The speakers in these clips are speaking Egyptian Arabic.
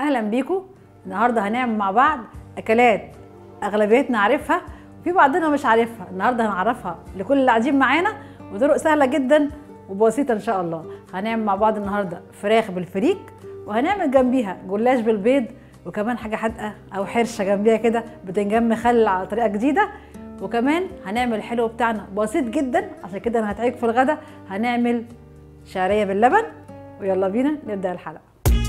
اهلا بيكم النهارده هنعمل مع بعض اكلات اغلبيتنا عارفها وفي بعضنا مش عارفها النهارده هنعرفها لكل اللي قاعدين معانا وطرق سهله جدا وبسيطه ان شاء الله هنعمل مع بعض النهارده فراخ بالفريك وهنعمل جنبيها جلاش بالبيض وكمان حاجه حادقه او حرشه جنبيها كده بتنجان مخلل على طريقه جديده وكمان هنعمل الحلو بتاعنا بسيط جدا عشان كده انا هتعيك في الغدا هنعمل شعريه باللبن ويلا بينا نبدا الحلقه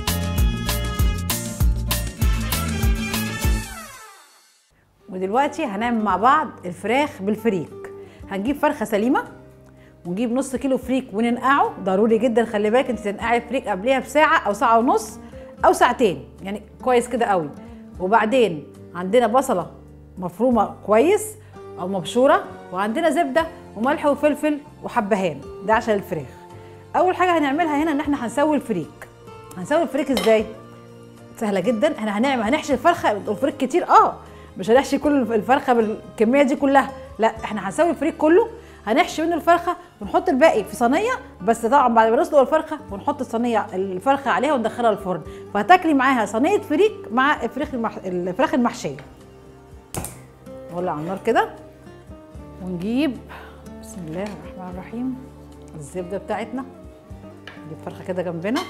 ودلوقتي هنعمل مع بعض الفراخ بالفريك هنجيب فرخه سليمه ونجيب نص كيلو فريك وننقعه ضروري جدا خلي بالك انت تنقعي الفريك قبلها بساعه او ساعه ونص او ساعتين يعني كويس كده قوي وبعدين عندنا بصله مفرومه كويس او مبشوره وعندنا زبده وملح وفلفل وحبهان ده عشان الفراخ اول حاجه هنعملها هنا ان احنا هنسوي الفريك هنسوي الفريك ازاي سهله جدا احنا هنعمل هنحشي الفرخه الفريك كتير اه مش هنحشي كل الفرخه بالكميه دي كلها لا احنا هنسوي الفريك كله هنحشي منه الفرخه ونحط الباقي في صينيه بس طبعا بعد ما نسلق الفرخه ونحط الصينيه الفرخه عليها وندخلها الفرن فهتاكلي معاها صينيه فريك مع الفراخ المح... الفراخ المحشيه نولع على النار كده ونجيب بسم الله الرحمن الرحيم الزبده بتاعتنا نجيب فرخه كده جنبنا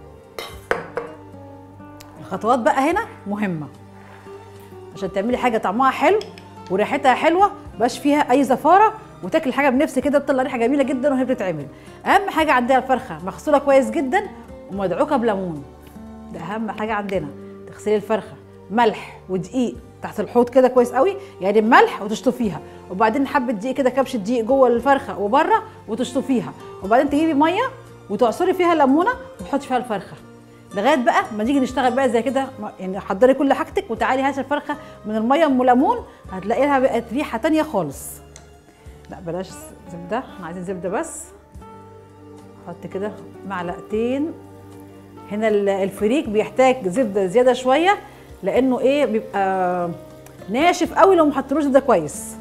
الخطوات بقى هنا مهمه عشان تعملي حاجه طعمها حلو وريحتها حلوه مبقاش فيها اي زفاره وتاكلي حاجه بنفس كده تطلع ريحه جميله جدا وهي بتتعمل اهم حاجه عندنا الفرخه مغسوله كويس جدا ومدعوكه بليمون ده اهم حاجه عندنا تغسلي الفرخه ملح ودقيق تحت الحوض كده كويس قوي يعني الملح وتشطفيها وبعدين حبه دقيق كده كبشه دقيق جوه الفرخه وبره وتشطفيها وبعدين تجيبي ميه وتعصري فيها ليمونه وتحطي فيها الفرخه لغايه بقى ما نيجي نشتغل بقى زي كده يعني حضري كل حاجتك وتعالي هاتي الفرخه من الميه ام ليمون هتلاقي لها بقت ريحه تانية خالص لا بلاش زبده احنا عايزين زبده بس احط كده معلقتين هنا الفريك بيحتاج زبده زياده شويه لانه ايه بيبقى ناشف قوي لو ما حطيتلوش زبده كويس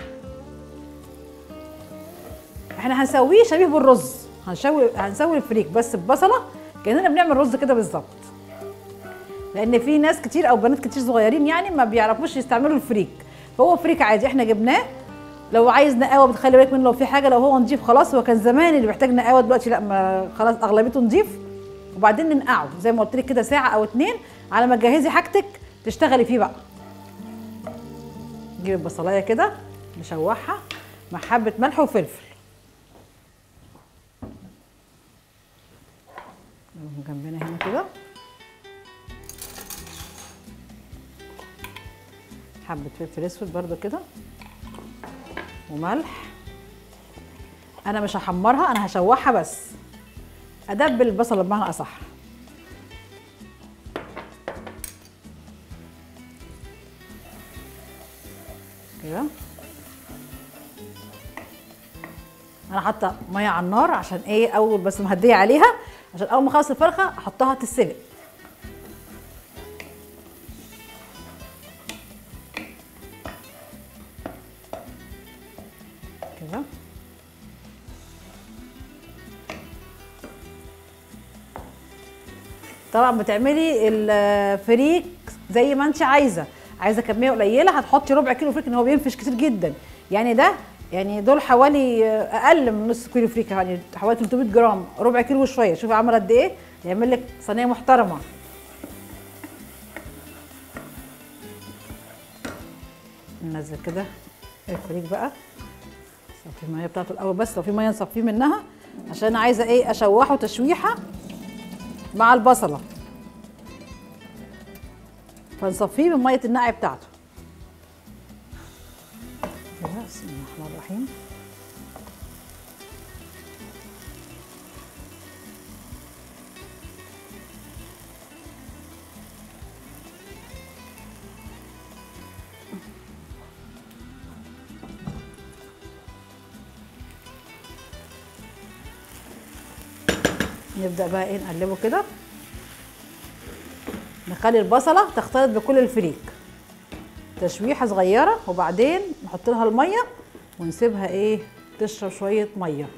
احنا هنسويه شبيه بالرز هنسوي هنسوي الفريك بس ببصله كاننا بنعمل رز كده بالظبط لان في ناس كتير او بنات كتير صغيرين يعني ما بيعرفوش يستعملوا الفريك فهو فريك عادي احنا جبناه لو عايز نقاوه بتخلي بالك منه لو في حاجه لو هو نضيف خلاص هو كان زمان اللي محتاج نقاوه دلوقتي لا ما خلاص اغلبيته نضيف وبعدين ننقعه زي ما قلت لك كده ساعه او اتنين على ما تجهزي حاجتك تشتغلي فيه بقى نجيب البصلايه كده نشوحها مع حبه ملح وفلفل جنبنا هنا كده حبه فلفل اسود برده كده وملح انا مش هحمرها انا هشوحها بس ادبل البصله بمعنى اصح كده انا حاطه ميه على النار عشان ايه اول بس مهديه عليها عشان اول ما اخلص الفرخه احطها تتسلق كده طبعا بتعملي الفريك زي ما انت عايزه عايزه كميه قليله هتحطي ربع كيلو فريك ان هو بينفش كتير جدا يعني ده يعني دول حوالي اقل من نص كيلو فريك يعني حوالي 300 جرام ربع كيلو وشويه شوفي عامله قد ايه يعمل لك صينيه محترمه ننزل كده الفريك بقى صفي الميه بتاعته الاول بس لو في ميه نصفيه منها عشان عايزه ايه اشوحه تشويحه مع البصله فنصفيه من ميه النقع بتاعته كده بسم الله الرحمن الرحيم نبدا بقى ايه نقلبه كده نخلي البصله تختلط بكل الفريك تشويحه صغيره وبعدين نحط لها الميه ونسيبها ايه تشرب شويه ميه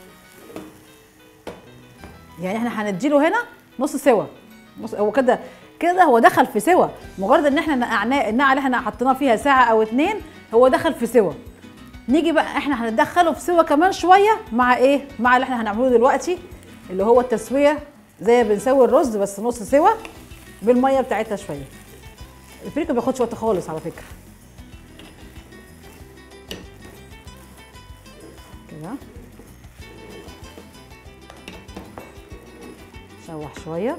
يعني احنا هنديله هنا نص سوا نص هو كده كده هو دخل في سوا مجرد ان احنا نقعناه النقعه اللي احنا حطيناه فيها ساعه او اتنين هو دخل في سوا نيجي بقى احنا هندخله في سوا كمان شويه مع ايه مع اللي احنا هنعمله دلوقتي اللي هو التسويه زي ما بنسوي الرز بس نص سوا بالميه بتاعتها شويه الفريك ما بياخدش وقت خالص على فكره كده شوح شويه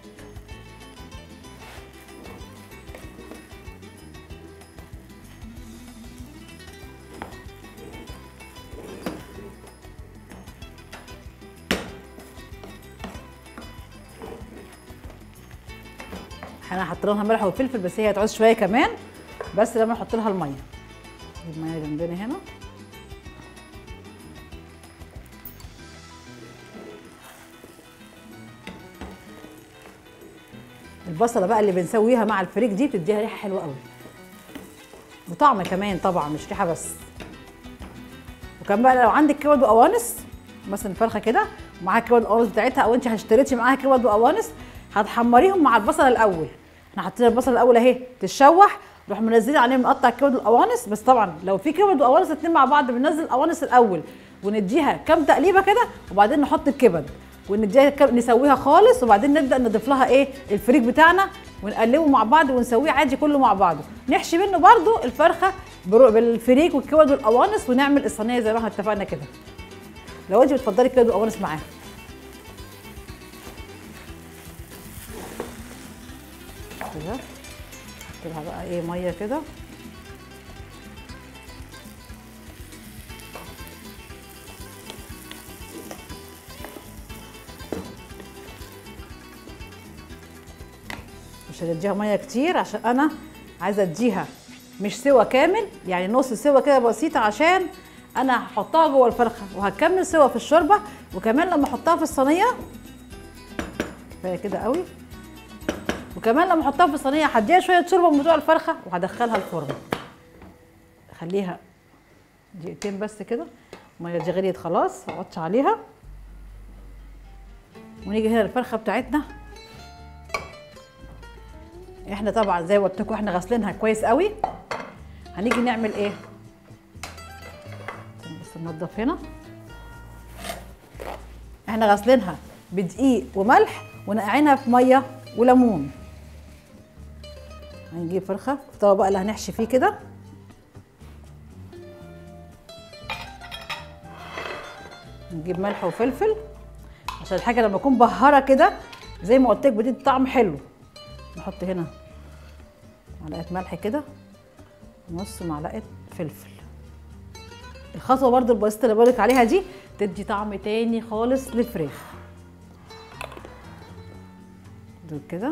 احنا حطينا لها ملح وفلفل بس هي هتعوز شويه كمان بس لما نحط لها الميه الميه جنبنا هنا البصله بقى اللي بنسويها مع الفريك دي بتديها ريحه حلوه قوي وطعم كمان طبعا مش ريحه بس وكمان بقى لو عندك كبد وقوانص مثلا فرخه كده ومعاها كبد وقوانص بتاعتها او انت اشتريتي معاها كبد وقوانص هتحمريهم مع البصله الاول احنا حطينا البصله الاول اهي تتشوح نروح منزلين عليهم نقطع الكبد والقوانص بس طبعا لو في كبد وقوانص اتنين مع بعض بننزل القوانص الاول ونديها كام تقليبه كده وبعدين نحط الكبد ونديها كم- نسويها خالص وبعدين نبدا نضيف لها ايه الفريك بتاعنا ونقلبه مع بعض ونسويه عادي كله مع بعضه نحشي منه برده الفرخه برو- بالفريك والكبد والقوانص ونعمل الصينيه زي ما احنا اتفقنا كده لو انت بتفضلي الكبد والقوانص معاها كده احط لها بقى ايه ميه كده مش هنديها ميه كتير عشان انا عايزه اديها مش سوا كامل يعني نص سوا كده بسيطه عشان انا هحطها جوه الفرخه وهكمل سوا في الشوربه وكمان لما احطها في الصينيه كفايه كده قوي وكمان لما احطها في الصينيه هديها شويه شوربه من بتوع الفرخه وهدخلها الفرن خليها دقيقتين بس كده الميه دي غليت خلاص هغطي عليها ونيجي هنا الفرخه بتاعتنا احنا طبعا زي ما قلت لكم احنا غاسلينها كويس قوي هنيجي نعمل ايه استنى بس ننضف هنا احنا غاسلينها بدقيق وملح ونقعينها في ميه وليمون هنجيب فرخه الطبق بقى اللي هنحشي فيه كده نجيب ملح وفلفل عشان الحاجه لما تكون بهره كده زي ما قلت لك بتدي طعم حلو نحط هنا معلقه ملح كده نص معلقه فلفل الخطوه برضو البسيطه اللي بقولك عليها دي تدي طعم تاني خالص للفراخ دول كده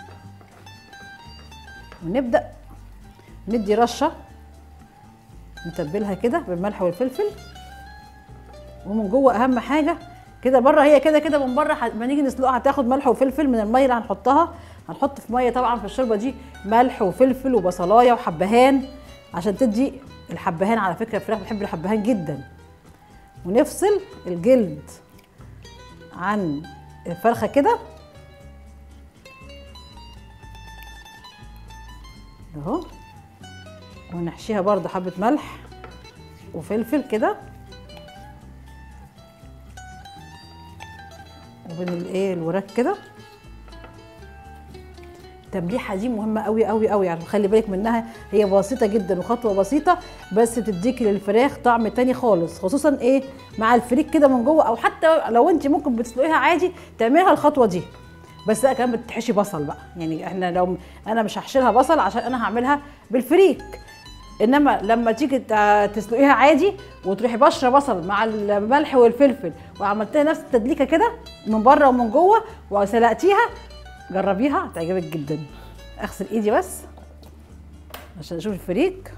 ونبدا ندي رشه نتبلها كده بالملح والفلفل ومن جوه اهم حاجه كده بره هي كده كده من بره لما نيجي نسلقها هتاخد ملح وفلفل من الميه اللي هنحطها هنحط في ميه طبعا في الشوربه دي ملح وفلفل وبصلايه وحبهان عشان تدي الحبهان على فكره الفراخ بتحب الحبهان جدا ونفصل الجلد عن الفرخه كده اهو ونحشيها برضه حبه ملح وفلفل كده وبين الايه الوراك كده التمليحه دي مهمه قوي قوي قوي يعني خلي بالك منها هي بسيطه جدا وخطوه بسيطه بس تديكي للفراخ طعم تاني خالص خصوصا ايه مع الفريك كده من جوه او حتى لو انت ممكن بتسلقيها عادي تعمليها الخطوه دي بس لا كمان بتحشي بصل بقى يعني احنا لو انا مش هحشيلها بصل عشان انا هعملها بالفريك انما لما تيجي ت- تسلقيها عادي وتروحي بشره بصل مع الملح والفلفل وعملتيها نفس التدليكه كده من بره ومن جوه وسلقتيها جربيها هتعجبك جدا اغسل ايدي بس عشان اشوف الفريك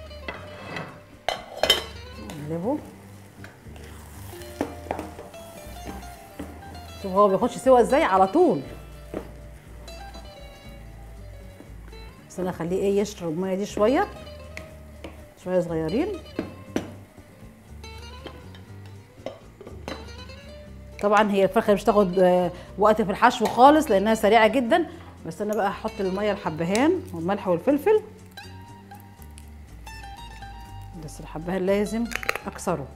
نقلبه شوف هو بياخدش سوا ازاي على طول بس انا اخليه ايه يشرب الميه دي شويه شويه صغيرين طبعا هي الفرخه مش تاخد آه، وقت في الحشو خالص لانها سريعه جدا بس انا بقى هحط الميه الحبهان والملح والفلفل بس الحبهان لازم اكسره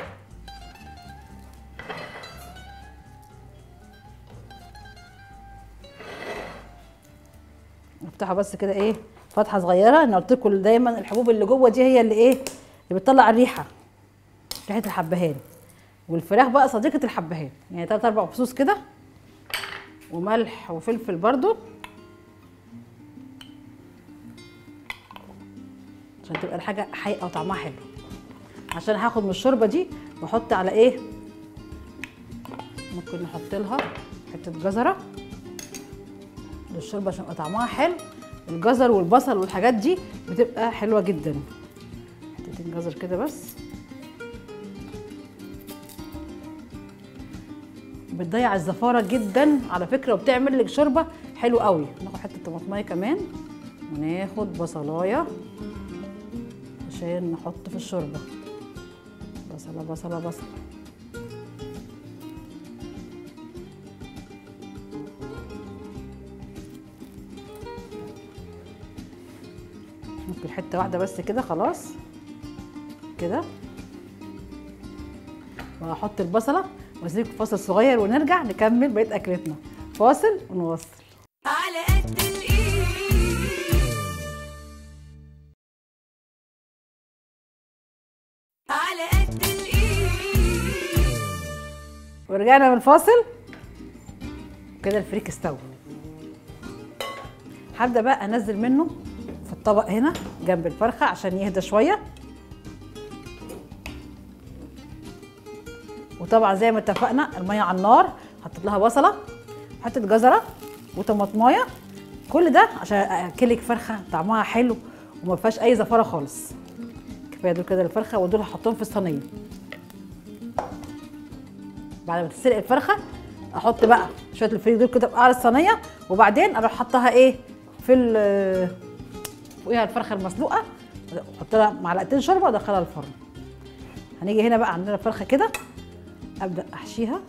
افتحه بس كده ايه فتحه صغيره انا قلت لكم دايما الحبوب اللي جوه دي هي اللي ايه اللي بتطلع الريحه ريحه الحبهان والفراخ بقى صديقه الحبهان يعني تلات اربع فصوص كده وملح وفلفل برضو عشان تبقى الحاجه حقيقه وطعمها حلو عشان هاخد من الشوربه دي واحط على ايه ممكن نحط لها حته جزره للشوربه عشان يبقى طعمها حلو الجزر والبصل والحاجات دي بتبقى حلوه جدا حتتين جزر كده بس بتضيع الزفاره جدا على فكره وبتعمل لك شوربه حلو قوي ناخد حته طماطمايه كمان وناخد بصلايه عشان نحط في الشوربه بصله بصله بصله ممكن حته واحده بس كده خلاص كده وهحط البصله واسيبكم فاصل صغير ونرجع نكمل بقيه اكلتنا فاصل ونوصل على قد الايد على قد الايد ورجعنا من الفاصل كده الفريك استوى هبدا بقى انزل منه في الطبق هنا جنب الفرخه عشان يهدى شويه وطبعا زي ما اتفقنا الميه على النار حطيت لها بصله حته جزره وطماطمايه كل ده عشان اكلك فرخه طعمها حلو وما فيهاش اي زفاره خالص كفايه دول كده الفرخه ودول هحطهم في الصينيه بعد ما تتسلق الفرخه احط بقى شويه الفريك دول كده في قعر الصينيه وبعدين اروح حطها ايه في ال فوقيها الفرخه المسلوقه احط لها معلقتين شوربه وادخلها الفرن هنيجي هنا بقى عندنا الفرخه كده ابدا احشيها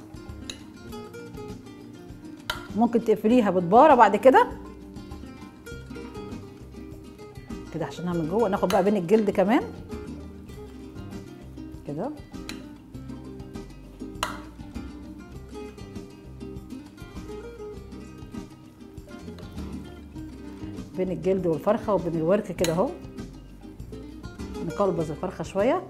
ممكن تقفليها بتباره بعد كده كده عشانها من جوه ناخد بقى بين الجلد كمان كده بين الجلد والفرخه وبين الورك كده اهو نقلبز الفرخه شويه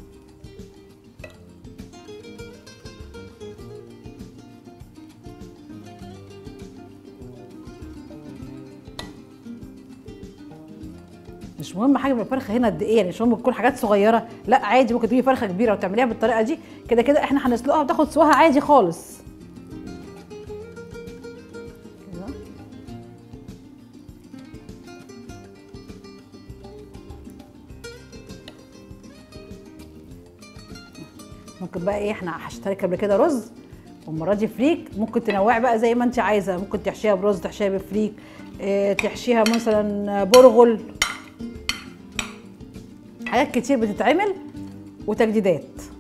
مش مهم حاجه من الفرخه هنا قد ايه يعني مش مهم تكون حاجات صغيره لا عادي ممكن تجيبي فرخه كبيره وتعمليها بالطريقه دي كده كده احنا هنسلقها وتاخد سواها عادي خالص كده ممكن بقى ايه احنا هشترك قبل كده رز والمره دي فريك ممكن تنوعي بقى زي ما انت عايزه ممكن تحشيها برز تحشيها بفريك اه تحشيها مثلا برغل حاجات كتير بتتعمل وتجديدات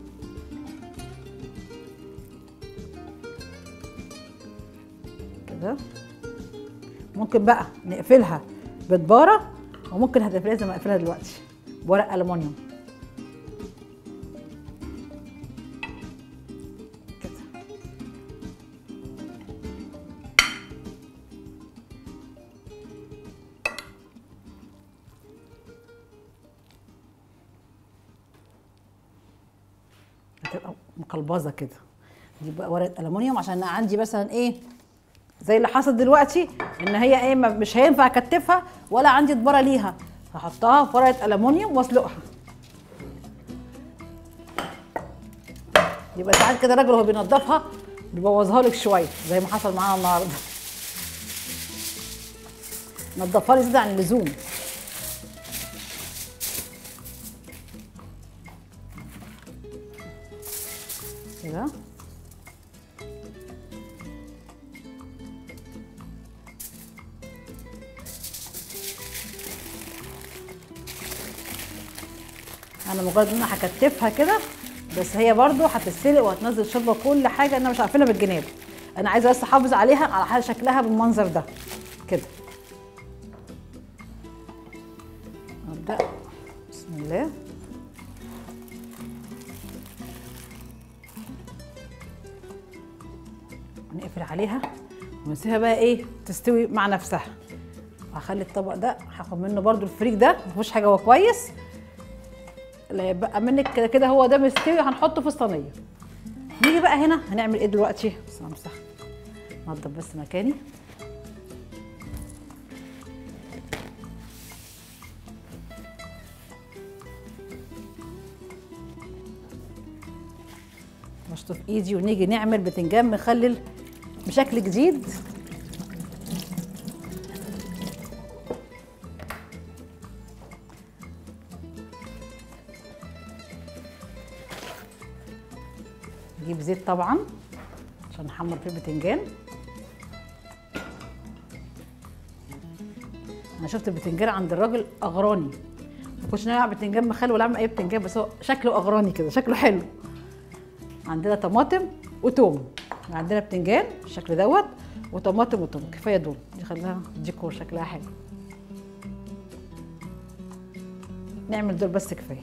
كده ممكن بقى نقفلها بتبارة وممكن هتقفلها زي ما اقفلها دلوقتي بورق ألمونيوم كده هتبقى مقلبظه كده دي بقى ورقه الومنيوم عشان أنا عندي مثلا ايه زي اللي حصل دلوقتي ان هي ايه ما- مش هينفع اكتفها ولا عندي دباره ليها هحطها في ورقه الومنيوم واسلقها يبقى ساعات كده الراجل وهو بينضفها بيبوظها لك شويه زي ما حصل معانا النهارده نضفها لي زياده عن اللزوم كده برضه انا هكتفها كده بس هي برضه هتتسلق وهتنزل شوربه كل حاجه انا مش عارفينها بالجناب انا عايزه بس احافظ عليها على حال شكلها بالمنظر ده كده ابدا بسم الله نقفل عليها ونسيبها بقى ايه تستوي مع نفسها هخلي الطبق ده هاخد منه برضو الفريك ده ما فيهوش حاجه هو كويس اللي يبقى منك كده كده هو ده مستوي هنحطه في الصينيه نيجي بقى هنا هنعمل ايه دلوقتي بس انا امسح نضف بس مكاني نشطف ايدي ونيجي نعمل بتنجان مخلل بشكل جديد نجيب زيت طبعا عشان نحمر فيه البتنجان انا شفت البتنجان عند الراجل اغراني ما كنتش ناوي اعمل بتنجان مخلل ولا اعمل اي بتنجان بس هو شكله اغراني كده شكله حلو عندنا طماطم وتوم عندنا بتنجان بالشكل دوت وطماطم وتوم كفايه دول دي خليها ديكور شكلها حلو نعمل دول بس كفايه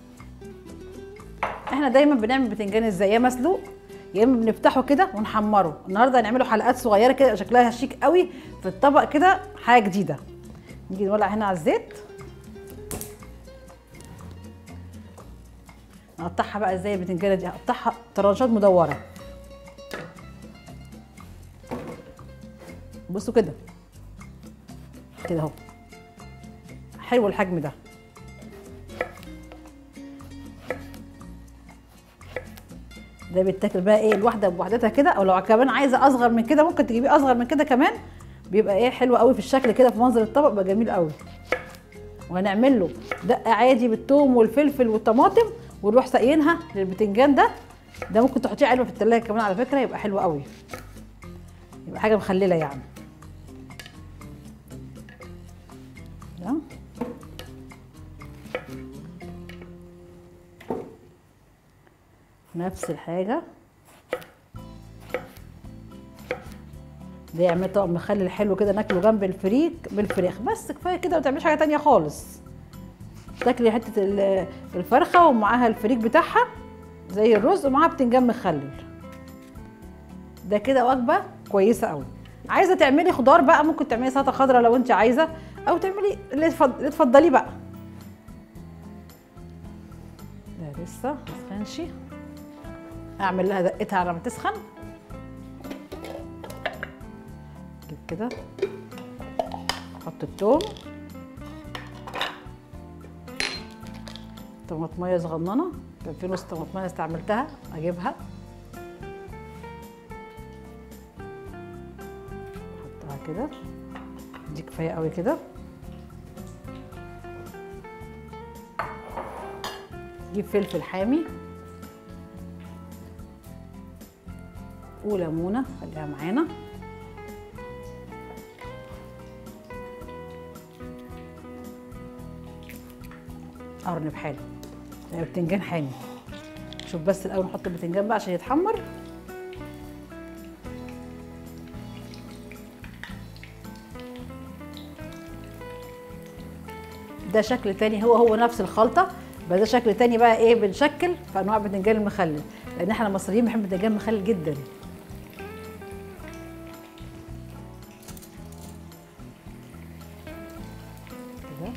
احنا دايما بنعمل بتنجان ازاي يا مسلوق يا اما بنفتحه كده ونحمره النهارده هنعمله حلقات صغيره كده شكلها شيك قوي في الطبق كده حاجه جديده نيجي نولع هنا على الزيت نقطعها بقى ازاي البتنجانه دي هقطعها طرنشات مدوره بصوا كده كده اهو حلو الحجم ده ده بيتاكل بقى ايه الواحده بوحدتها كده او لو كمان عايزه اصغر من كده ممكن تجيبيه اصغر من كده كمان بيبقى ايه حلو قوي في الشكل كده في منظر الطبق بيبقى جميل قوي وهنعمل له دقه عادي بالثوم والفلفل والطماطم ونروح ساقيينها للبتنجان ده ده ممكن تحطيه علبه في التلاجة كمان على فكره يبقى حلو قوي يبقى حاجه مخلله يعني ده. نفس الحاجه ده يعمل طبق مخلل حلو كده ناكله جنب الفريك بالفراخ بس كفايه كده ما تعملش حاجه تانية خالص تاكلي حته ال- الفرخه ومعاها الفريك بتاعها زي الرز ومعاها بتنجان مخلل ده كده وجبه كويسه قوي عايزه تعملي خضار بقى ممكن تعملي سلطه خضراء لو انت عايزه او تعملي اللي تفض- اللي تفضليه بقى ده لسه ما سخنش اعمل لها دقتها على ما تسخن كده كده احط التوم طماطميه صغننه كان في نص طماطميه استعملتها اجيبها احطها كده دي كفايه قوي كده جيب فلفل حامي وليمونه خليها معانا قرن بحاله يعني بتنجان حامي شوف بس الاول نحط البتنجان بقى عشان يتحمر ده شكل تاني هو هو نفس الخلطه بس ده شكل تاني بقى ايه بنشكل في انواع البتنجان المخلل لان احنا المصريين بنحب البتنجان المخلل جدا كده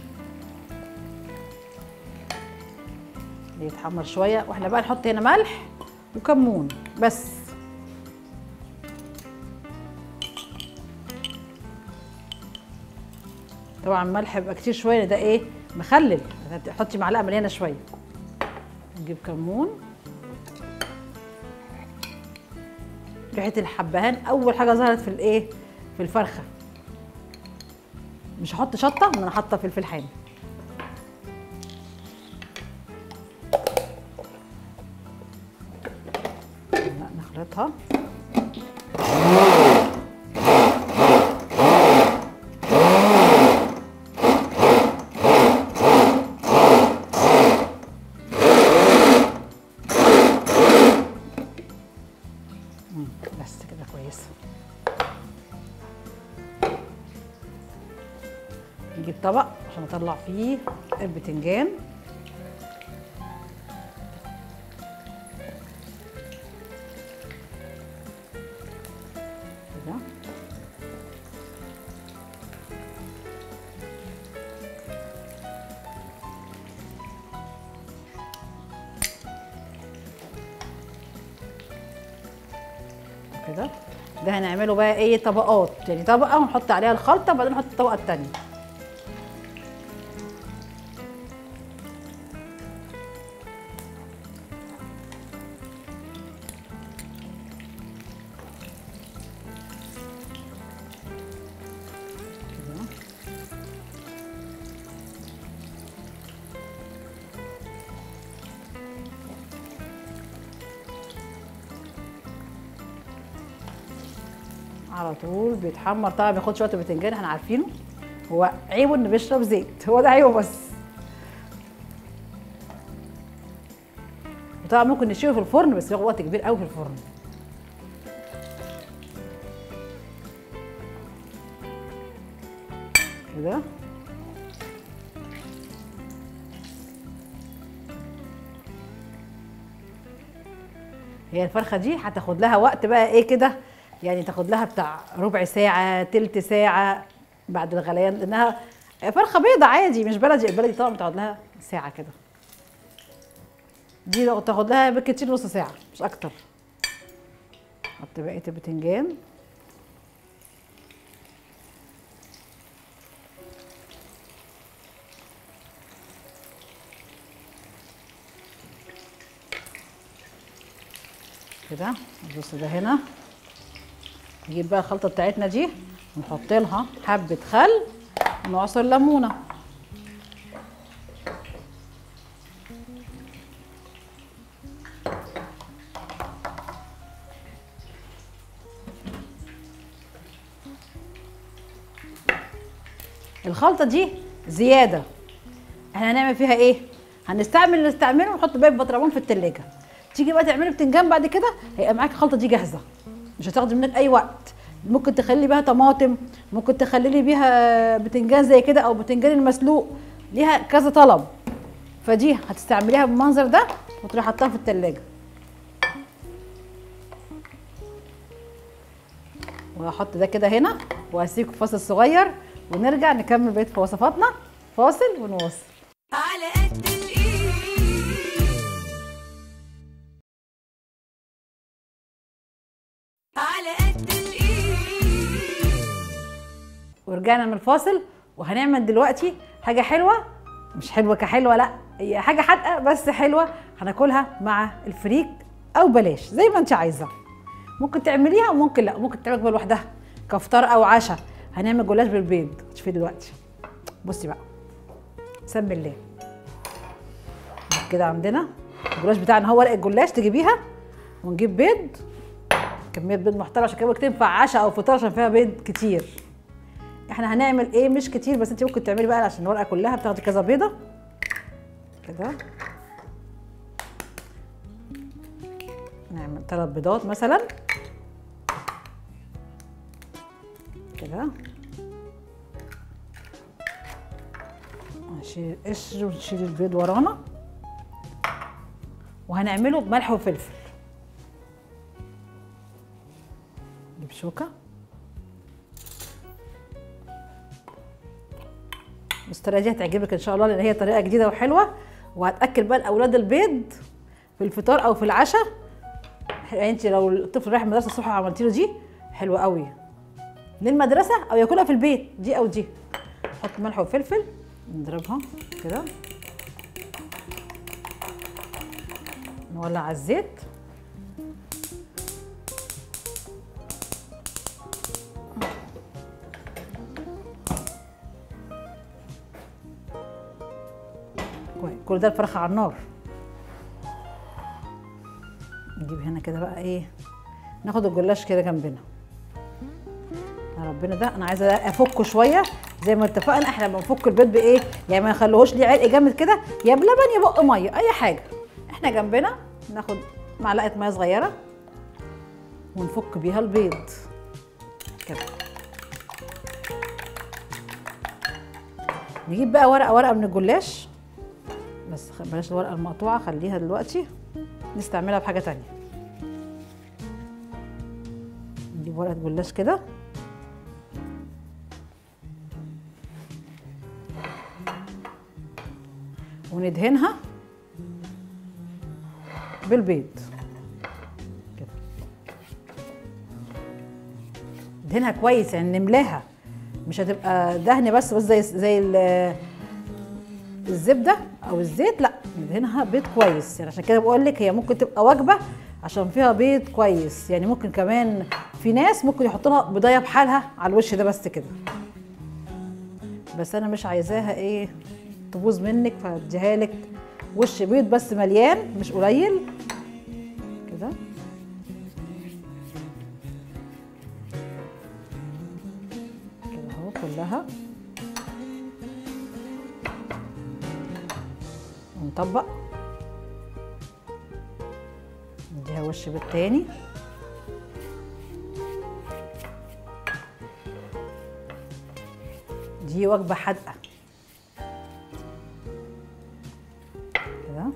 يتحمر شويه واحنا بقى نحط هنا ملح وكمون بس طبعا ملح بيبقى كتير شويه ده ايه مخلل حطي معلقه مليانه شويه نجيب كمون ريحه الحبهان اول حاجه ظهرت في الايه في الفرخه مش هحط شطه انا حاطه فلفل حامي لا نخلطها طبق عشان اطلع فيه البتنجان كده كده ده هنعمله بقى ايه طبقات يعني طبقه ونحط عليها الخلطه وبعدين نحط الطبقه التانيه كده. على طول بيتحمر طبعا بياخد شويه البتنجان احنا عارفينه هو عيبه انه بيشرب زيت هو ده عيبه بس وطبعا ممكن نشويه في الفرن بس ياخد وقت كبير قوي في الفرن كده هي الفرخه دي هتاخد لها وقت بقى ايه كده يعني تاخد لها بتاع ربع ساعه تلت ساعه بعد الغليان لانها فرخه بيضه عادي مش بلدي البلدي طبعا بتقعد لها ساعه كده دي لو تاخد لها بالكتير نص ساعه مش اكتر حط بقيه البتنجان كده الرز ده هنا نجيب بقى الخلطه بتاعتنا دي ونحط لها حبه خل ونعصر ليمونه الخلطه دي زياده احنا هنعمل فيها ايه هنستعمل اللي نستعمله ونحط باقي البطرمان في التلاجة تيجي بقى تعملي بتنجان بعد كده هيبقى معاكي الخلطه دي جاهزه مش هتاخدي منك اي وقت ممكن تخلي بيها طماطم ممكن تخلي بيها بتنجان زي كده او بتنجان المسلوق ليها كذا طلب فدي هتستعمليها بالمنظر ده وتروحي حطها في التلاجة وهحط ده كده هنا وهسيبكم فاصل صغير ونرجع نكمل بقيه في وصفاتنا فاصل ونواصل على قد الايد على قد الايد ورجعنا من الفاصل وهنعمل دلوقتي حاجه حلوه مش حلوه كحلوه لا هي حاجه حادقه بس حلوه هناكلها مع الفريك او بلاش زي ما انت عايزه ممكن تعمليها وممكن لا ممكن تعملها لوحدها كفطار او عشاء هنعمل جلاش بالبيض تشوفي دلوقتي بصي بقى سمي الله كده عندنا الجلاش بتاعنا هو ورق الجلاش تجيبيها ونجيب بيض كميه بيض محترمه عشان كده ممكن تنفع عشاء او فطار عشان فيها بيض كتير احنا هنعمل ايه مش كتير بس انت ممكن تعملي بقى عشان الورقه كلها بتاخدي كذا بيضه كده نعمل ثلاث بيضات مثلا كده نشيل القشر ونشيل البيض ورانا وهنعمله بملح وفلفل نجيب شوكه بس الطريقه دي هتعجبك ان شاء الله لان هي طريقه جديده وحلوه وهتاكل بقى الاولاد البيض في الفطار او في العشاء يعني انت لو الطفل رايح المدرسه الصبح وعملتي له دي حلوه قوي للمدرسه او ياكلها في البيت دي او دي نحط ملح وفلفل نضربها كده نولع على الزيت كويس كل ده الفرخه على النار نجيب هنا كده بقى ايه ناخد الجلاش كده جنبنا يا ربنا ده انا عايزه افكه شويه زي ما اتفقنا احنا بنفك البيض بايه يعني ما نخليهوش ليه علق جامد كده يا بلبن يا بق ميه اي حاجه احنا جنبنا ناخد معلقه ميه صغيره ونفك بيها البيض كده نجيب بقى ورقه ورقه من الجلاش بس خ- بلاش الورقه المقطوعه خليها دلوقتي نستعملها بحاجه تانية نجيب ورقه جلاش كده وندهنها بالبيض كده ندهنها كويس يعني نملاها مش هتبقى دهن بس بس زي زي ال- الزبده او الزيت لا ندهنها بيض كويس يعني عشان كده بقول لك هي ممكن تبقى وجبه عشان فيها بيض كويس يعني ممكن كمان في ناس ممكن يحطوا لها بضايه بحالها على الوش ده بس كده بس انا مش عايزاها ايه تبوظ منك فهديها لك وش بيض بس مليان مش قليل كده كده اهو كلها ونطبق نديها وش بالتاني دي وجبة حادقة كده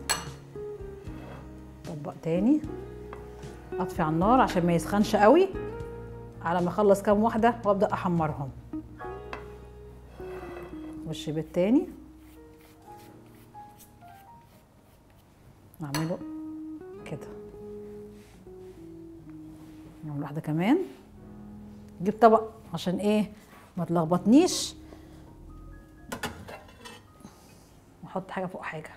طبق تاني اطفي على النار عشان ما يسخنش قوي على ما اخلص كام واحدة وابدأ احمرهم وش بالتاني نعمله كده نعمل واحدة كمان نجيب طبق عشان ايه ما تلخبطنيش واحط حاجة فوق حاجة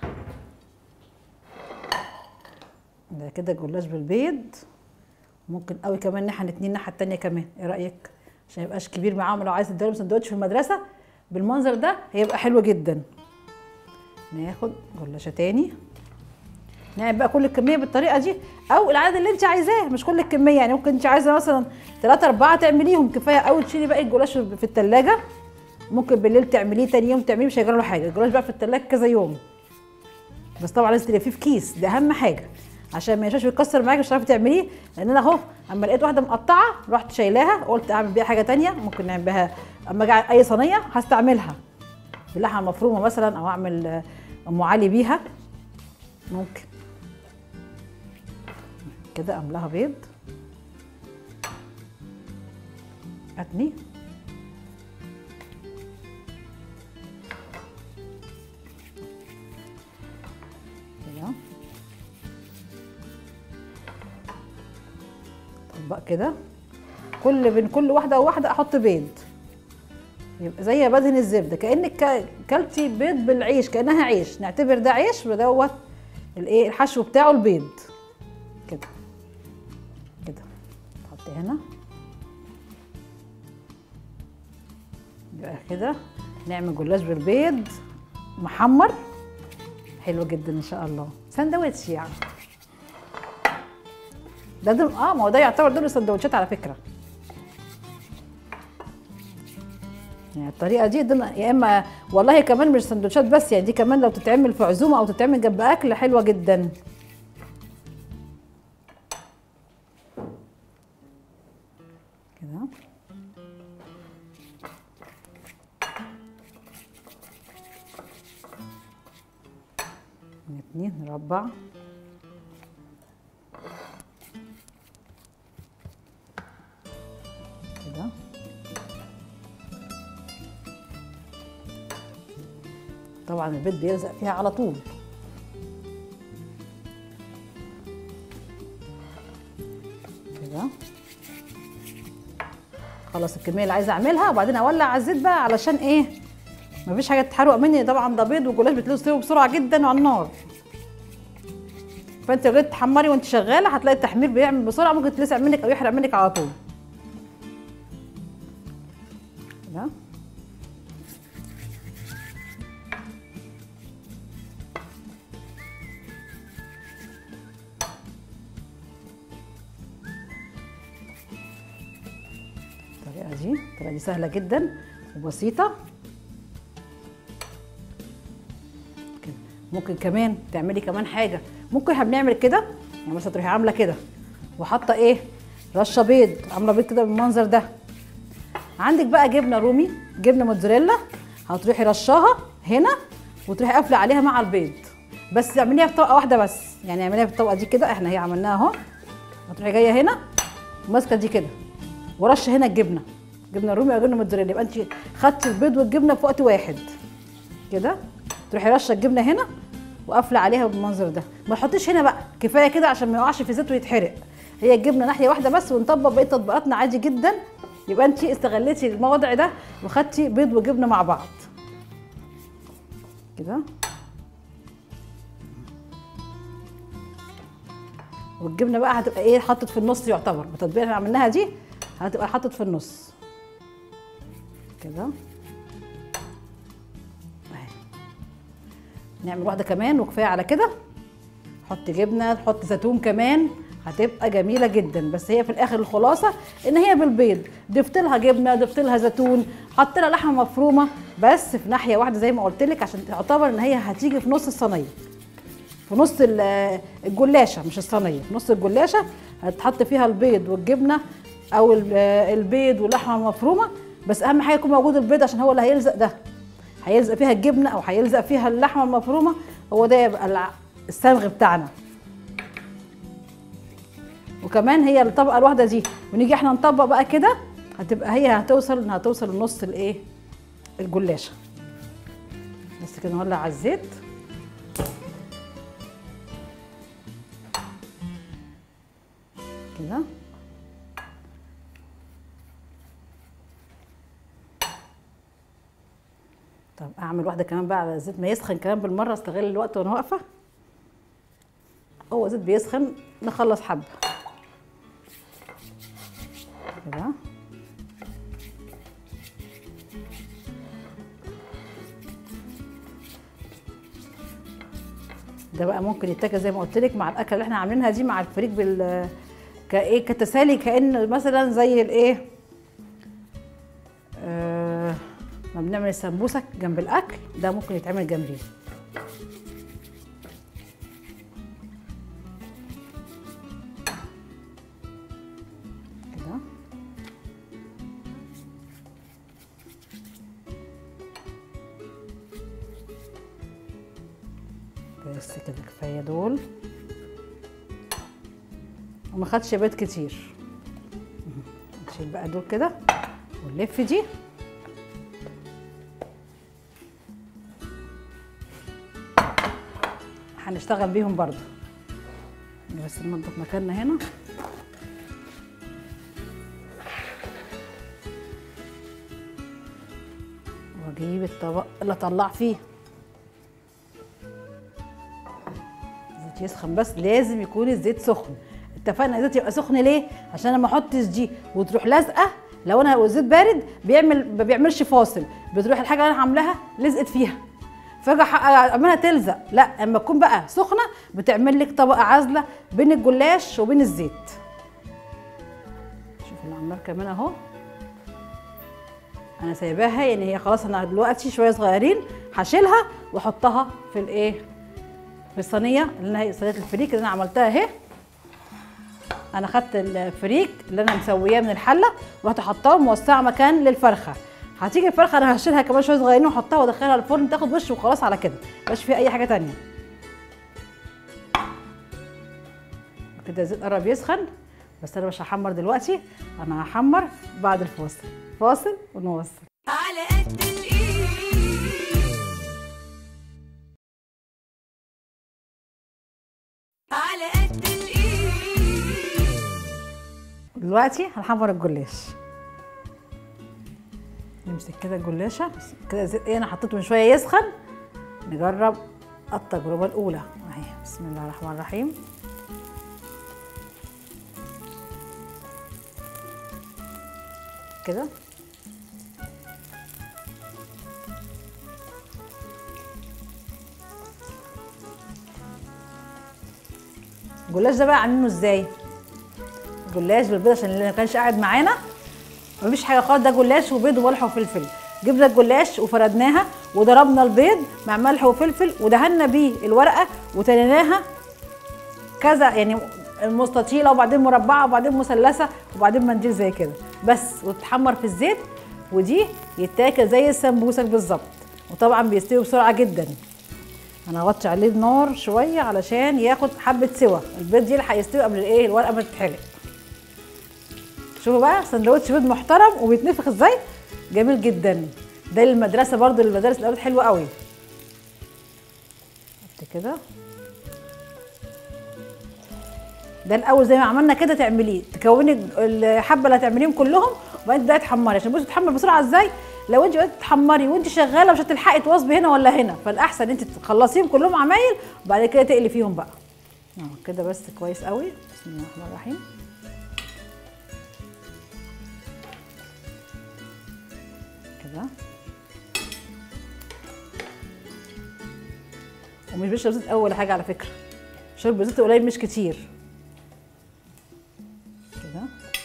ده كده جلاش بالبيض ممكن قوي كمان ناحية اتنين الناحية التانية كمان ايه رأيك عشان يبقاش كبير معاهم لو عايز تديلهم سندوتش في المدرسة بالمنظر ده هيبقى حلو جدا ناخد جلاشة تاني نعمل بقى كل الكميه بالطريقه دي او العدد اللي انت عايزاه مش كل الكميه يعني ممكن انت عايزه مثلا ثلاثة أربعة تعمليهم كفايه قوي تشيلي باقي الجلاش في الثلاجه ممكن بالليل تعمليه تاني يوم تعمليه مش هيجرى له حاجه الجلاش بقى في الثلاجه كذا يوم بس طبعا لازم تلفيه في كيس ده اهم حاجه عشان ما ينشاش ويتكسر معاكي مش هتعرفي تعمليه لان انا اهو اما لقيت واحده مقطعه رحت شايلاها قلت اعمل بيها حاجه تانية ممكن نعمل بيها اما اجي اي صينيه هستعملها باللحمه مفرومه مثلا او اعمل آه، ام علي بيها ممكن كده املاها بيض اتني كده طبق كده كل بين كل واحده وواحده احط بيض يبقى زي بدهن الزبده كانك كا- كلتي بيض بالعيش كانها عيش نعتبر ده عيش ودوت الايه الحشو بتاعه البيض كده كده نحط هنا يبقى كده نعمل جلاش بالبيض محمر حلو جدا ان شاء الله سندوتش يعني ده دول اه ما هو ده يعتبر دول سندوتشات على فكره يعني الطريقه دي دول يا اما والله كمان مش سندوتشات بس يعني دي كمان لو تتعمل في عزومه او تتعمل جنب اكل حلوه جدا كده اتنين نربع كده طبعا البيض بيلزق فيها على طول كده خلاص الكميه اللي عايزه اعملها وبعدين اولع على الزيت بقى علشان ايه مفيش حاجه تتحرق مني طبعا ده بيض والجلاش بتستوي بسرعه جدا على النار فانت لو جيت تحمري وانت شغاله هتلاقي التحمير بيعمل بسرعه ممكن تلسع منك او يحرق منك على طول كده الطريقه دي الطريقه دي سهله جدا وبسيطه كده ممكن كمان تعملي كمان حاجه ممكن احنا بنعمل كده يعني مثلا تروحي عامله كده وحاطه ايه رشه بيض عامله بيض كده بالمنظر ده عندك بقى جبنه رومي جبنه موتزاريلا هتروحي رشاها هنا وتروحي قافله عليها مع البيض بس اعمليها في طبقه واحده بس يعني اعمليها في الطبقه دي كده احنا هي عملناها اهو هتروحي جايه هنا وماسكه دي كده ورشه هنا الجبنه جبنه رومي او جبنه موتزاريلا يبقى انت خدتي البيض والجبنه في وقت واحد كده تروحي رشه الجبنه هنا وقافله عليها بالمنظر ده ما تحطيش هنا بقى كفايه كده عشان ما يقعش في زيت ويتحرق هي الجبنه ناحيه واحده بس ونطبق بقيه تطبيقاتنا عادي جدا يبقى انت استغليتي الموضع ده وخدتي بيض وجبنه مع بعض كده والجبنه بقى هتبقى ايه حطت في النص يعتبر بالتطبيقه اللي عملناها دي هتبقى حطت في النص كده اهي نعمل واحده كمان وكفايه على كده حط جبنه تحط زيتون كمان هتبقى جميله جدا بس هي في الاخر الخلاصه ان هي بالبيض ضفت لها جبنه ضفت لها زيتون حط لها لحمه مفرومه بس في ناحيه واحده زي ما قلت لك عشان تعتبر ان هي هتيجي في نص الصينيه في نص ال- الجلاشه مش الصينيه في نص الجلاشه هتحط فيها البيض والجبنه او ال- البيض واللحمه المفرومه بس اهم حاجه يكون موجود البيض عشان هو اللي هيلزق ده هيلزق فيها الجبنه او هيلزق فيها اللحمه المفرومه هو ده يبقى الع- الصمغ بتاعنا وكمان هي الطبقه الواحده دي ونيجي احنا نطبق بقى كده هتبقى هي هتوصل انها توصل لنص الايه الجلاشه بس كده نولع على الزيت كده طب اعمل واحده كمان بقى على الزيت ما يسخن كمان بالمره استغل الوقت وانا واقفه هو زيت بيسخن نخلص حبه كده ده بقى ممكن يتاكل زي ما قلت لك مع الاكله اللي احنا عاملينها دي مع الفريك بال كايه كتسالي كان مثلا زي الايه آه ما بنعمل السمبوسك جنب الاكل ده ممكن يتعمل جنبيه كده بس كده كفايه دول وما خدش بيض كتير نشيل بقى دول كده ونلف دي هنشتغل بيهم برضو بس ننضف مكاننا هنا واجيب الطبق اللي اطلع فيه الزيت يسخن بس لازم يكون الزيت سخن اتفقنا الزيت يبقى سخن ليه عشان لما احطش دي وتروح لازقه لو انا الزيت بارد بيعمل ما بيعملش فاصل بتروح الحاجه اللي انا عاملاها لزقت فيها فاجي أح- اعملها تلزق لا اما تكون بقى سخنه بتعمل لك طبقه عازله بين الجلاش وبين الزيت شوف العمار كمان اهو انا سايباها يعني هي خلاص انا دلوقتي شويه صغيرين هشيلها واحطها في الايه في الصينيه اللي انا هي صينيه الفريك اللي انا عملتها اهي انا خدت الفريك اللي انا مسوياه من الحله ورحت حطاه موسعه مكان للفرخه هتيجي الفرخه انا هشيلها كمان شويه صغيرين واحطها وادخلها الفرن تاخد وش وخلاص على كده مبقاش فيها اي حاجه تانية كده الزيت قرب يسخن بس انا مش هحمر دلوقتي انا هحمر بعد الفاصل فاصل ونواصل على قد الايد على قد الايد دلوقتي هنحمر الجلاش نمسك كده الجلاشه بس كده زي ايه انا حطيته من شويه يسخن نجرب التجربه الاولى اهي بسم الله الرحمن الرحيم كده الجلاش ده بقى عاملينه ازاي جلاش بالبيض عشان اللي ما كانش قاعد معانا مفيش حاجه خالص ده جلاش وبيض وملح وفلفل جبنا الجلاش وفردناها وضربنا البيض مع ملح وفلفل ودهنا بيه الورقه وتنيناها كذا يعني مستطيله وبعدين مربعه وبعدين مثلثه وبعدين منديل زي كده بس وتتحمر في الزيت ودي يتاكل زي السمبوسك بالظبط وطبعا بيستوي بسرعه جدا انا هغطي عليه النار شويه علشان ياخد حبه سوا البيض يلحق يستوي قبل الايه الورقه ما تتحرق شوفوا بقى سندوتش بيض محترم وبيتنفخ ازاي جميل جدا ده للمدرسه برضو للمدارس الاولاد حلوه قوي حط كده ده الاول زي ما عملنا كده تعمليه تكوني الحبه اللي هتعمليهم كلهم وبعدين تبداي تحمري عشان بصي تتحمر بسرعه ازاي لو انت بدات تحمري وانت شغاله مش هتلحقي تواظبي هنا ولا هنا فالاحسن انت تخلصيهم كلهم عمايل وبعد كده تقلي فيهم بقى اه كده بس كويس قوي بسم الله الرحمن الرحيم كده ومش بشرب زيت اول حاجه على فكره شرب زيت قليل مش كتير كده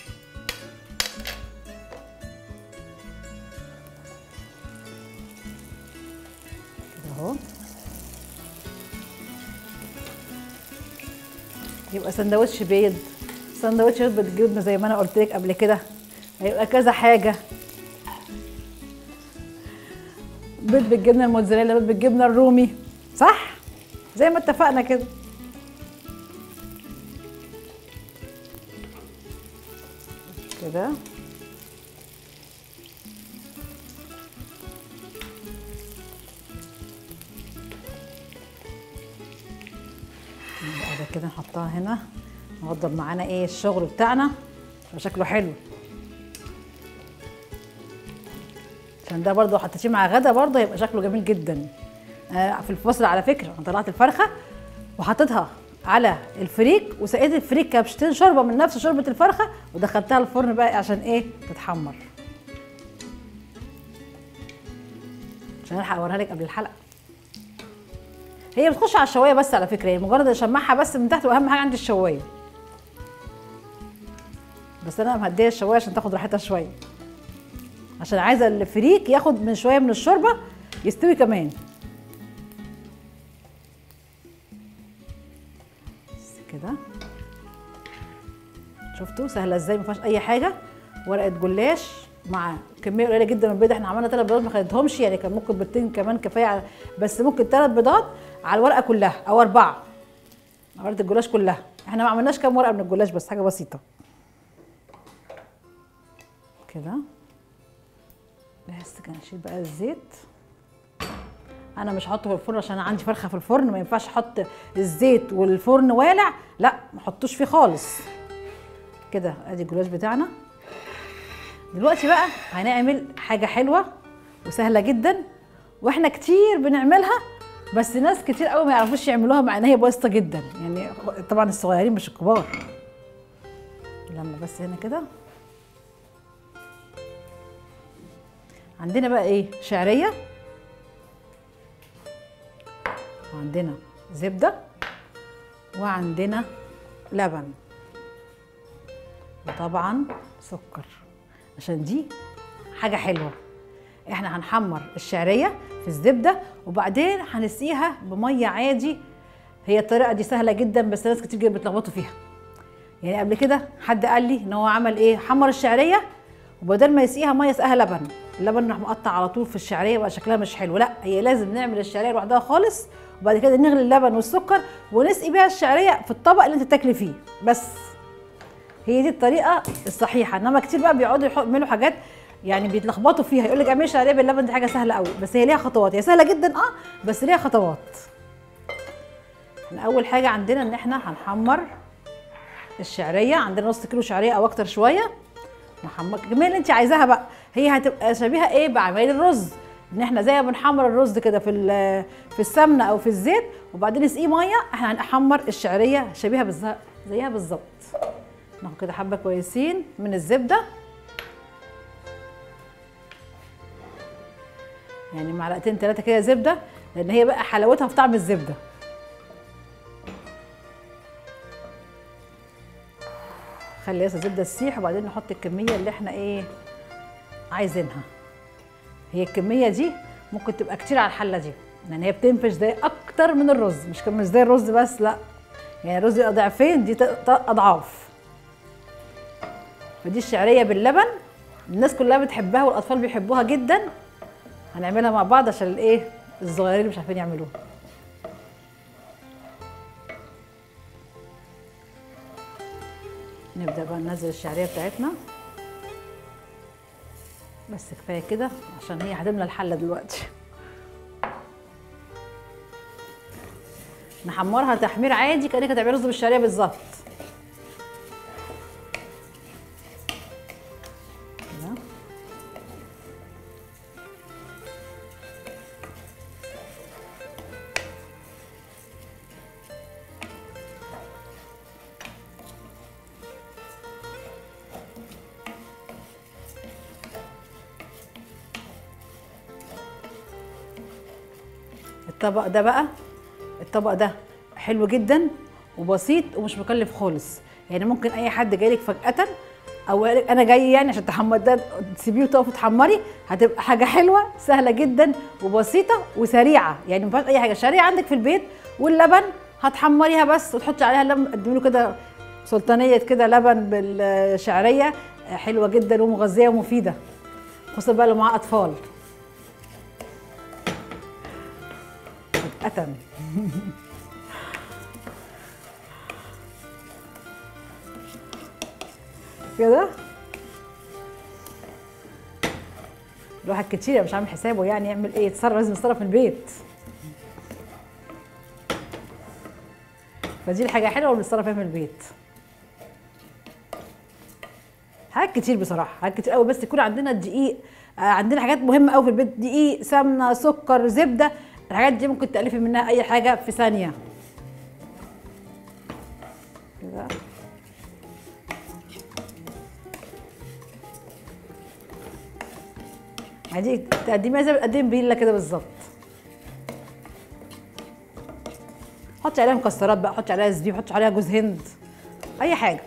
كده اهو يبقى سندوتش بيض سندوتش بيض بالجبنه زي ما انا قلت لك قبل كده هيبقى كذا حاجه بيض بالجبنه الموتزاريلا بيض بالجبنه الرومي صح زي ما اتفقنا كده كده بعد كده نحطها هنا نوضب معانا ايه الشغل بتاعنا يبقى شكله حلو عشان ده برضه حطيتيه مع غدا برضه هيبقى شكله جميل جدا آه في الفصل على فكره انا طلعت الفرخه وحطيتها على الفريك وسقيت الفريك كبشتين شوربه من نفس شوربه الفرخه ودخلتها الفرن بقى عشان ايه تتحمر عشان الحق اوريها لك قبل الحلقه هي بتخش على الشوايه بس على فكره هي مجرد اشمعها بس من تحت واهم حاجه عندي الشوايه بس انا مهديه الشوايه عشان تاخد راحتها شويه عشان عايزه الفريك ياخد من شويه من الشوربه يستوي كمان بس كده شفتوا سهله ازاي ما فيهاش اي حاجه ورقه جلاش مع كميه قليله جدا من البيض احنا عملنا ثلاث بيضات ما خدتهمش يعني كان ممكن بيضتين كمان كفايه على- بس ممكن ثلاث بيضات على الورقه كلها او اربعه على ورقه الجلاش كلها احنا ما عملناش كام ورقه من الجلاش بس حاجه بسيطه كده بس كده نشيل بقى الزيت انا مش هحطه في الفرن عشان انا عندي فرخه في الفرن ما ينفعش احط الزيت والفرن والع لا ما احطوش فيه خالص كده ادي الجلاش بتاعنا دلوقتي بقى هنعمل حاجه حلوه وسهله جدا واحنا كتير بنعملها بس ناس كتير قوي ما يعرفوش يعملوها مع ان هي بسيطه جدا يعني طبعا الصغيرين مش الكبار لما بس هنا كده عندنا بقى ايه شعريه وعندنا زبده وعندنا لبن وطبعا سكر عشان دي حاجه حلوه احنا هنحمر الشعريه في الزبده وبعدين هنسقيها بميه عادي هي الطريقه دي سهله جدا بس ناس كتير جدا بيتلخبطوا فيها يعني قبل كده حد قال لي ان هو عمل ايه حمر الشعريه وبدل ما يسقيها ميه سقاها لبن اللبن راح مقطع على طول في الشعريه بقى شكلها مش حلو لا هي لازم نعمل الشعريه لوحدها خالص وبعد كده نغلي اللبن والسكر ونسقي بيها الشعريه في الطبق اللي انت بتاكلي فيه بس هي دي الطريقه الصحيحه انما كتير بقى بيقعدوا يحط- يعملوا حاجات يعني بيتلخبطوا فيها يقول لك اعملي شعريه باللبن دي حاجه سهله قوي بس هي ليها خطوات هي سهله جدا اه بس ليها خطوات احنا اول حاجه عندنا ان احنا هنحمر الشعريه عندنا نص كيلو شعريه او اكتر شويه نحمر الكميه اللي انت عايزاها بقى هي هتبقى شبيهه ايه بعمايل الرز ان احنا زي ما بنحمر الرز كده في ال- في السمنه او في الزيت وبعدين نسقيه ميه احنا هنحمر الشعريه شبيهه بالظبط زيها بالظبط ناخد كده حبه كويسين من الزبده يعني معلقتين ثلاثه كده زبده لان هي بقى حلاوتها في طعم الزبده خلي بس الزبده تسيح وبعدين نحط الكميه اللي احنا ايه عايزينها هي الكميه دي ممكن تبقى كتير على الحله دي لان هي بتنفش زي اكتر من الرز مش كم- مش زي الرز بس لا يعني الرز يبقى ضعفين دي ت- ت- اضعاف فدي الشعريه باللبن الناس كلها بتحبها والاطفال بيحبوها جدا هنعملها مع بعض عشان الايه الصغيرين اللي مش عارفين يعملوها نبدا بقى ننزل الشعريه بتاعتنا بس كفايه كده عشان هي هتملى الحله دلوقتي نحمرها تحمير عادي كانك هتعملي رز بالشعريه بالظبط كده الطبق ده بقى الطبق ده حلو جدا وبسيط ومش مكلف خالص يعني ممكن اي حد جايلك فجأة او قالك انا جاي يعني عشان تحمر ده تسيبيه وتقفي تحمري هتبقى حاجه حلوه سهله جدا وبسيطه وسريعه يعني ما فيهاش اي حاجه شريعه عندك في البيت واللبن هتحمريها بس وتحطي عليها لبن قدمي له كده سلطانيه كده لبن بالشعريه حلوه جدا ومغذيه ومفيده خصوصا بقى لو معاه اطفال فجأة كده الواحد كتير مش عامل حسابه يعني يعمل ايه يتصرف لازم يتصرف في البيت فدي الحاجة حلوة اللي بنتصرف فيها في البيت حاجات كتير بصراحة حاجات كتير قوي بس يكون عندنا الدقيق آه، عندنا حاجات مهمة قوي في البيت دقيق سمنة سكر زبدة الحاجات دي ممكن تألفي منها أي حاجة في ثانية كده عادي تقدميها زي ما بتقدمي بيلا كده بالظبط حطي عليها مكسرات بقى حطي عليها زبيب حطي عليها جوز هند اي حاجه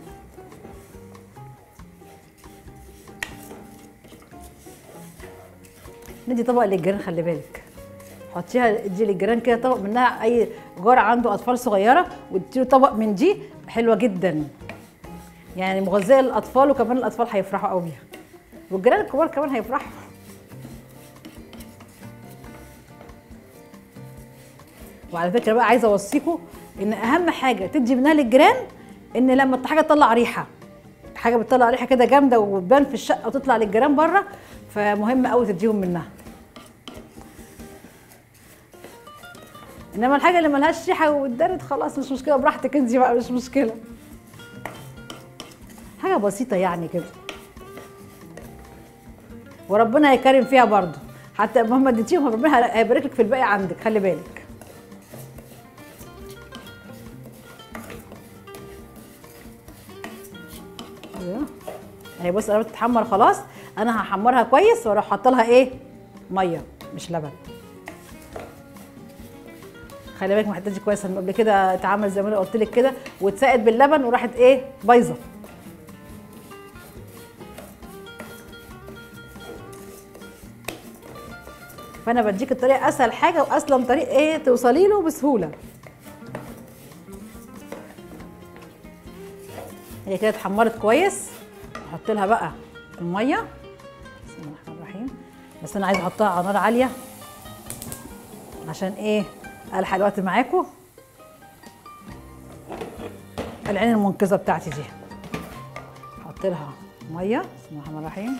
ندي طبق للجيران خلي بالك حطيها ادي للجيران كده طبق منها اي جار عنده اطفال صغيره واديله طبق من دي حلوه جدا يعني مغذيه للاطفال وكمان الاطفال هيفرحوا قوي بيها والجيران الكبار كمان هيفرحوا وعلى فكره بقى عايزه اوصيكم ان اهم حاجه تدي منها للجيران ان لما حاجه تطلع ريحه حاجه بتطلع ريحه كده جامده وتبان في الشقه وتطلع للجيران بره فمهم قوي تديهم منها انما الحاجه اللي ملهاش ريحه واتدارت خلاص مش مشكله براحتك انت بقى مش مشكله حاجه بسيطه يعني كده وربنا هيكرم فيها برضه حتى مهما اديتيهم ربنا هيبارك لك في الباقي عندك خلي بالك ايوه اهي بص قربت تتحمر خلاص انا هحمرها كويس واروح حاطه لها ايه ميه مش لبن خلي بالك محتاجه كويس لما قبل كده اتعمل زي ما انا قلت لك كده واتسقت باللبن وراحت ايه بايظه فانا بديك الطريقه اسهل حاجه واسلم طريق ايه توصلي له بسهوله هي كده اتحمرت كويس احط لها بقى الميه بسم الله الرحمن الرحيم بس انا عايزه احطها على نار عاليه عشان ايه الحق الوقت معاكم العين المنقذه بتاعتي دي احط لها ميه بسم الله الرحمن الرحيم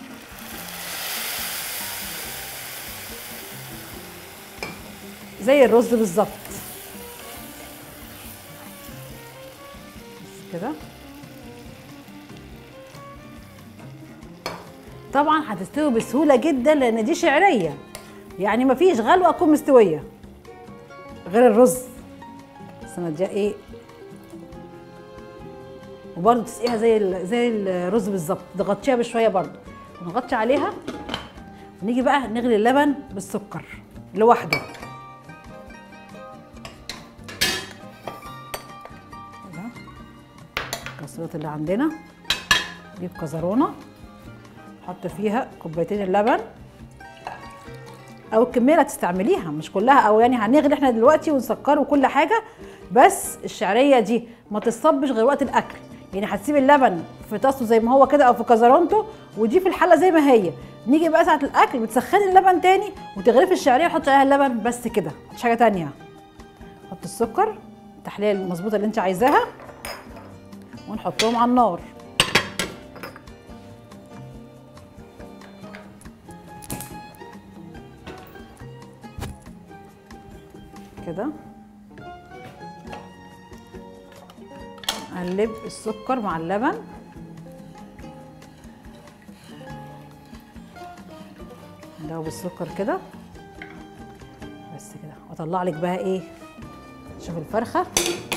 زي الرز بالظبط بس كده طبعا هتستوي بسهوله جدا لان دي شعريه يعني مفيش غلوه تكون مستويه غير الرز بس انا اديها ايه وبرده تسقيها زي ال- زي الرز بالظبط تغطيها بشويه برده ونغطي عليها ونيجي بقى نغلي اللبن بالسكر لوحده كده. الكسرات اللي عندنا نجيب كزرونه نحط فيها كوبايتين اللبن او الكميه اللي هتستعمليها مش كلها او يعني هنغلي احنا دلوقتي ونسكر وكل حاجه بس الشعريه دي ما تصبش غير وقت الاكل يعني هتسيب اللبن في طاسته زي ما هو كده او في كزرونته ودي في الحله زي ما هي نيجي بقى ساعه الاكل بتسخني اللبن تاني وتغرفي الشعريه وتحطي عليها اللبن بس كده مش حاجه تانية حط السكر التحليه المظبوطه اللي انت عايزاها ونحطهم على النار كده نقلب السكر مع اللبن ندوب السكر كده بس كده واطلع لك بقى ايه شوف الفرخه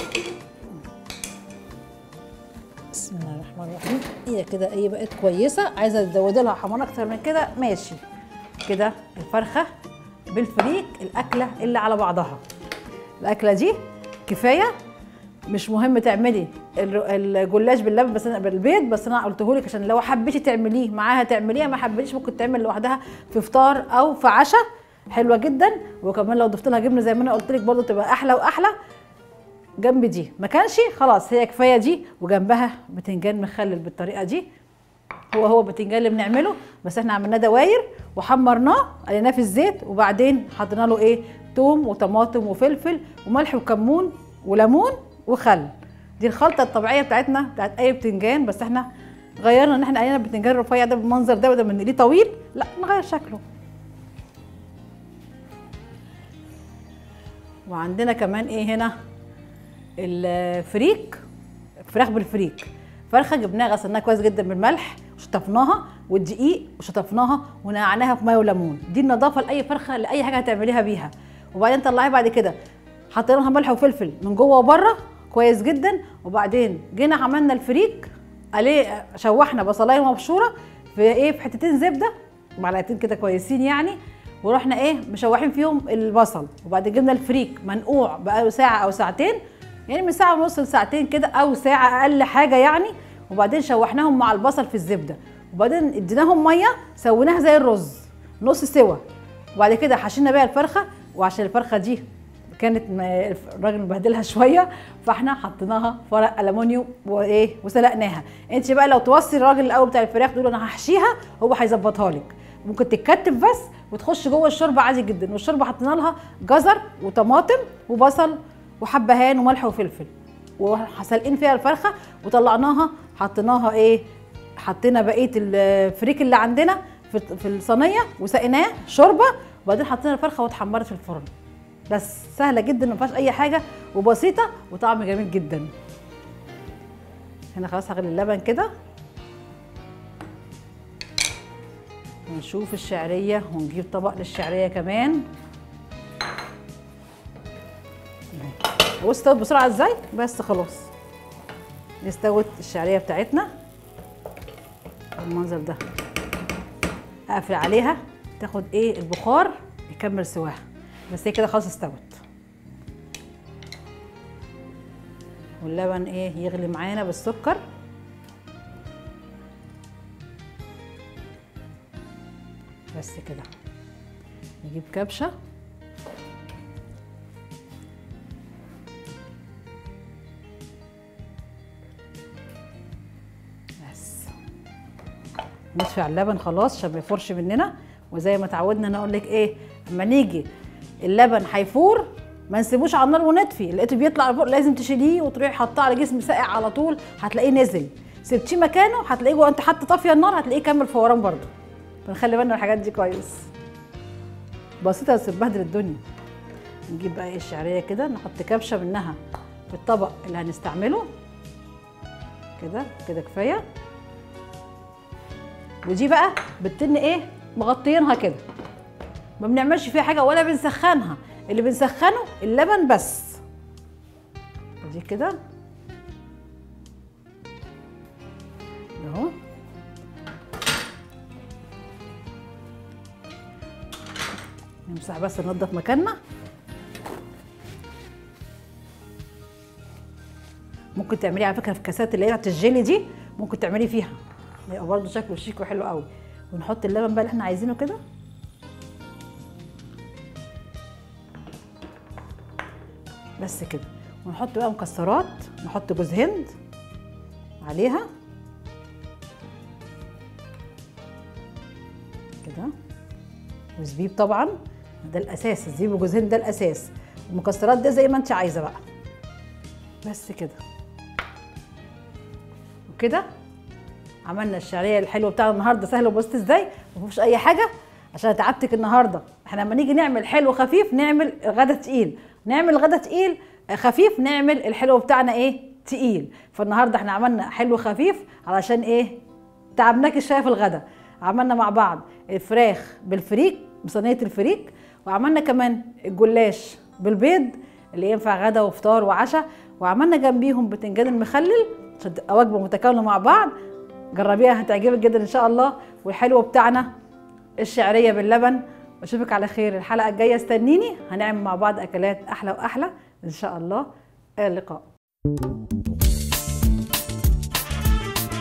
بسم الله الرحمن الرحيم هي كده ايه بقت كويسه عايزه تزودي لها حمار اكتر من كده ماشي كده الفرخه بالفريك الاكله اللي على بعضها الاكله دي كفايه مش مهم تعملي الر- الجلاش باللبن بس انا بالبيض بس انا قلته لك عشان لو حبيتي تعمليه معاها تعمليها ما حبيتيش ممكن تعمل لوحدها في فطار او في عشاء حلوه جدا وكمان لو ضفت لها جبنه زي ما انا قلت لك برضه تبقى احلى واحلى جنب دي ما كانش خلاص هي كفايه دي وجنبها بتنجان مخلل بالطريقه دي هو هو بتنجان اللي بنعمله بس احنا عملناه دواير وحمرناه قليناه في الزيت وبعدين حطينا له ايه توم وطماطم وفلفل وملح وكمون وليمون وخل دي الخلطه الطبيعيه بتاعتنا بتاعت اي بتنجان بس احنا غيرنا ان احنا قلينا البتنجان الرفيع ده بالمنظر ده بدل ما نقليه طويل لا نغير شكله وعندنا كمان ايه هنا الفريك فراخ بالفريك فرخه جبناها غسلناها كويس جدا بالملح وشطفناها والدقيق وشطفناها ونقعناها في ميه وليمون دي النظافه لاي فرخه لاي حاجه هتعمليها بيها وبعدين طلعيها بعد كده حطينا لها ملح وفلفل من جوه وبره كويس جدا وبعدين جينا عملنا الفريك عليه شوحنا بصلايه مبشوره في ايه في حتتين زبده معلقتين كده كويسين يعني ورحنا ايه مشوحين فيهم البصل وبعدين جبنا الفريك منقوع بقاله ساعه او ساعتين يعني من ساعه ونص لساعتين كده او ساعه اقل حاجه يعني وبعدين شوحناهم مع البصل في الزبده وبعدين اديناهم ميه سويناها زي الرز نص سوا وبعد كده حشينا بيها الفرخه وعشان الفرخه دي كانت م- الراجل مبهدلها شويه فاحنا حطيناها في ورق الومنيوم وايه وسلقناها انت بقى لو توصي الراجل الاول بتاع الفراخ تقول انا هحشيها هو هيظبطها لك ممكن تتكتف بس وتخش جوه الشوربه عادي جدا والشوربه حطينا لها جزر وطماطم وبصل وحبهان وملح وفلفل وسالقين فيها الفرخه وطلعناها حطيناها ايه حطينا بقيه الفريك اللي عندنا في في الصينيه وسقيناه شوربه وبعدين حطينا الفرخه واتحمرت في الفرن بس سهله جدا ما فيهاش اي حاجه وبسيطه وطعم جميل جدا هنا خلاص هغلي اللبن كده ونشوف الشعريه ونجيب طبق للشعريه كمان بص استوت بسرعه ازاي بس خلاص استوت الشعريه بتاعتنا بالمنظر ده اقفل عليها تاخد ايه البخار يكمل سواها بس هي كده خلاص استوت واللبن ايه يغلي معانا بالسكر بس كده نجيب كبشه بس نصفي على اللبن خلاص عشان ما يفورش مننا وزي ما اتعودنا انا اقول لك ايه اما نيجي اللبن هيفور ما نسيبوش على النار ونطفي لقيته بيطلع لفوق لازم تشيليه وتروحي حاطاه على جسم ساقع على طول هتلاقيه نزل سبتيه مكانه هتلاقيه جوه انت حاطه طافيه النار هتلاقيه كمل فوران برضه فنخلي بالنا من الحاجات دي كويس بسيطه بس بتبهدل الدنيا نجيب بقى ايه الشعريه كده نحط كبشه منها في الطبق اللي هنستعمله كده كده كفايه ودي بقى بتتن ايه مغطيينها كده ما بنعملش فيها حاجه ولا بنسخنها اللي بنسخنه اللبن بس دي كده اهو نمسح بس ننضف مكاننا ممكن تعملي على فكره في كاسات اللي هي بتاعت الجيلي دي ممكن تعملي فيها يبقى برضه شكله شيك وحلو قوي ونحط اللبن بقى اللي احنا عايزينه كده بس كده ونحط بقى مكسرات نحط جوز هند عليها كده وزبيب طبعا ده الاساس الزبيب وجوزين ده الاساس المكسرات ده زي ما انت عايزه بقى بس كده وكده عملنا الشعريه الحلوه بتاعنا النهارده سهل وبسيط ازاي ما فيهوش اي حاجه عشان تعبتك النهارده احنا لما نيجي نعمل حلو خفيف نعمل غدا تقيل نعمل غدا تقيل آه، خفيف نعمل الحلو بتاعنا ايه تقيل فالنهارده احنا عملنا حلو خفيف علشان ايه تعبناك شويه في الغدا عملنا مع بعض الفراخ بالفريك بصينيه الفريك وعملنا كمان الجلاش بالبيض اللي ينفع غدا وفطار وعشاء وعملنا جنبيهم بتنجان المخلل عشان تبقى وجبه متكامله مع بعض جربيها هتعجبك جدا ان شاء الله والحلو بتاعنا الشعريه باللبن واشوفك على خير الحلقه الجايه استنيني هنعمل مع بعض اكلات احلى واحلى ان شاء الله الى اللقاء